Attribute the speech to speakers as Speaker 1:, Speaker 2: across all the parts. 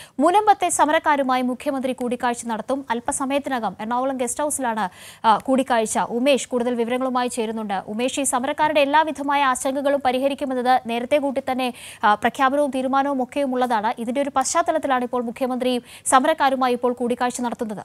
Speaker 1: മുനമ്പത്തെ സമരക്കാരുമായി മുഖ്യമന്ത്രി കൂടിക്കാഴ്ച നടത്തും അല്പസമയത്തിനകം എറണാകുളം ഗസ്റ്റ് ഹൌസിലാണ് ആ, കൂടിക്കാഴ്ച ഉമേഷ് കൂടുതൽ വിവരങ്ങളുമായി ചേരുന്നുണ്ട് ഉമേഷ് ഈ സമരക്കാരുടെ എല്ലാവിധമായ ആശങ്കകളും പരിഹരിക്കുമെന്നത് നേരത്തെ കൂട്ടി തന്നെ ആ, പ്രഖ്യാപനവും തീരുമാനവും ഒക്കെയും ഉള്ളതാണ് ഇതിന്റെ ഒരു പശ്ചാത്തലത്തിലാണ് ഇപ്പോൾ മുഖ്യമന്ത്രി സമരക്കാരുമായി ഇപ്പോൾ കൂടിക്കാഴ്ച നടത്തുന്നത്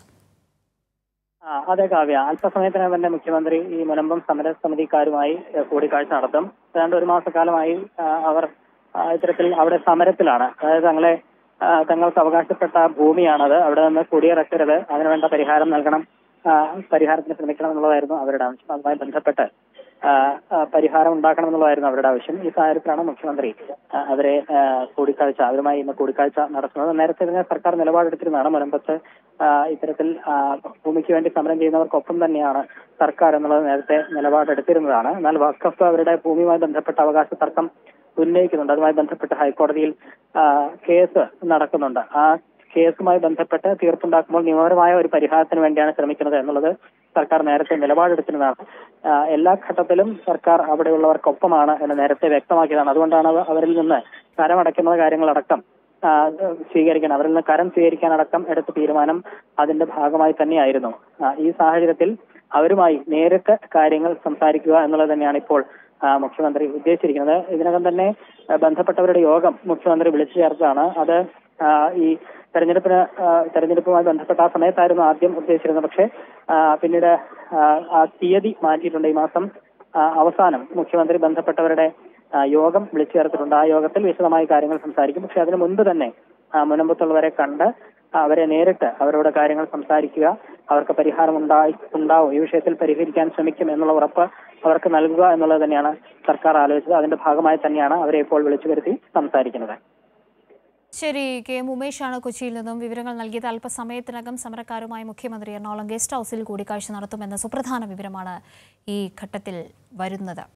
Speaker 2: ആ, അതെ കാവ്യ അല്പസമയത്തിനകം തന്നെ മുഖ്യമന്ത്രി ഈ മുനമ്പം സമരസമിതിക്കാരുമായി ഏഹ്, കൂടിക്കാഴ്ച നടത്തും ഏതാണ്ട് ഒരു മാസക്കാലമായി ആ, അവർ ആ, ഇത്തരത്തിൽ അവിടെ സമരത്തിലാണ് അതായത് തങ്ങളെ ആ, തങ്ങൾക്ക് അവകാശപ്പെട്ട ഭൂമിയാണത് അവിടെ നിന്ന് കുടിയിറക്കരുത് അതിനുവേണ്ട പരിഹാരം നൽകണം ആ, പരിഹാരത്തിന് ശ്രമിക്കണം എന്നുള്ളതായിരുന്നു അവരുടെ ആവശ്യം അതുമായി ബന്ധപ്പെട്ട് ആ, ആ, പരിഹാരം ഉണ്ടാക്കണം എന്നുള്ളതായിരുന്നു അവരുടെ ആവശ്യം ഈ സാഹചര്യത്തിലാണ് മുഖ്യമന്ത്രി ആ, അവരെ ആ, കൂടിക്കാഴ്ച അവരുമായി ഇന്ന് കൂടിക്കാഴ്ച നടത്തുന്നത് നേരത്തെ തന്നെ സർക്കാർ നിലപാടെടുത്തിരുന്നതാണ് മുനമ്പത്ത് ആ, ഇത്തരത്തിൽ ആ, ഭൂമിക്ക് വേണ്ടി സമരം ചെയ്യുന്നവർക്കൊപ്പം തന്നെയാണ് സർക്കാർ എന്നുള്ളത് നേരത്തെ നിലപാടെടുത്തിരുന്നതാണ് എന്നാൽ വഖഫ് അവരുടെ ഭൂമിയുമായി ബന്ധപ്പെട്ട അവകാശ തർക്കം ഉന്നയിക്കുന്നുണ്ട് അതുമായി ബന്ധപ്പെട്ട് ഹൈക്കോടതിയിൽ ആ, കേസ് നടക്കുന്നുണ്ട് ആ കേസുമായി ബന്ധപ്പെട്ട് തീർപ്പുണ്ടാക്കുമ്പോൾ നിയമപരമായ ഒരു പരിഹാരത്തിന് വേണ്ടിയാണ് ശ്രമിക്കുന്നത് എന്നുള്ളത് സർക്കാർ നേരത്തെ നിലപാടെടുത്തിരുന്നതാണ് ആ, എല്ലാ ഘട്ടത്തിലും സർക്കാർ അവിടെയുള്ളവർക്കൊപ്പമാണ് എന്ന് നേരത്തെ വ്യക്തമാക്കിയതാണ് അതുകൊണ്ടാണ് അവ- അവരിൽ നിന്ന് കരമടയ്ക്കുന്ന കാര്യങ്ങളടക്കം ആ, സ്വീകരിക്കാൻ അവരിൽ നിന്ന് കരം സ്വീകരിക്കാനടക്കം എടുത്ത തീരുമാനം അതിന്റെ ഭാഗമായി തന്നെയായിരുന്നു ആ, ഈ സാഹചര്യത്തിൽ അവരുമായി നേരിട്ട് കാര്യങ്ങൾ സംസാരിക്കുക എന്നുള്ളത് തന്നെയാണ് ഇപ്പോൾ ആ, മുഖ്യമന്ത്രി ഉദ്ദേശിച്ചിരിക്കുന്നത് ഇതിനകം തന്നെ ആ, ബന്ധപ്പെട്ടവരുടെ യോഗം മുഖ്യമന്ത്രി വിളിച്ചു ചേർത്തതാണ് അത് ആ, ഈ തെരഞ്ഞെടുപ്പിന് ആ, തെരഞ്ഞെടുപ്പുമായി ബന്ധപ്പെട്ട ആ സമയത്തായിരുന്നു ആദ്യം ഉദ്ദേശിച്ചിരുന്നത് പക്ഷേ ആ, പിന്നീട് ആ, ആ തീയതി മാറ്റിയിട്ടുണ്ട് ഈ മാസം ആ, അവസാനം മുഖ്യമന്ത്രി ബന്ധപ്പെട്ടവരുടെ ആ, യോഗം വിളിച്ചു ചേർത്തിട്ടുണ്ട് ആ യോഗത്തിൽ വിശദമായ കാര്യങ്ങൾ സംസാരിക്കും പക്ഷെ അതിനു മുൻപ് തന്നെ ആ, മുനമ്പത്തുള്ളവരെ കണ്ട് അവരെ നേരിട്ട് അവരോട് കാര്യങ്ങൾ സംസാരിക്കുക അവർക്ക് പരിഹാരം ഉണ്ടായി ഉണ്ടാവും ഈ വിഷയത്തിൽ പരിഹരിക്കാൻ ശ്രമിക്കും എന്നുള്ള ഉറപ്പ് അവർക്ക് നൽകുക എന്നുള്ളത് തന്നെയാണ് സർക്കാർ ആലോചിച്ചത് അതിന്റെ ഭാഗമായി തന്നെയാണ് അവരെ ഇപ്പോൾ വിളിച്ചു വരുത്തി സംസാരിക്കുന്നത്
Speaker 1: ശരി കെ എം ഉമേഷാണ് കൊച്ചിയിൽ നിന്നും വിവരങ്ങൾ നൽകിയത് അല്പസമയത്തിനകം സമരക്കാരുമായി മുഖ്യമന്ത്രി എറണാകുളം ഗസ്റ്റ് ഹൌസിൽ കൂടിക്കാഴ്ച നടത്തുമെന്ന സുപ്രധാന വിവരമാണ് ഈ ഘട്ടത്തിൽ വരുന്നത്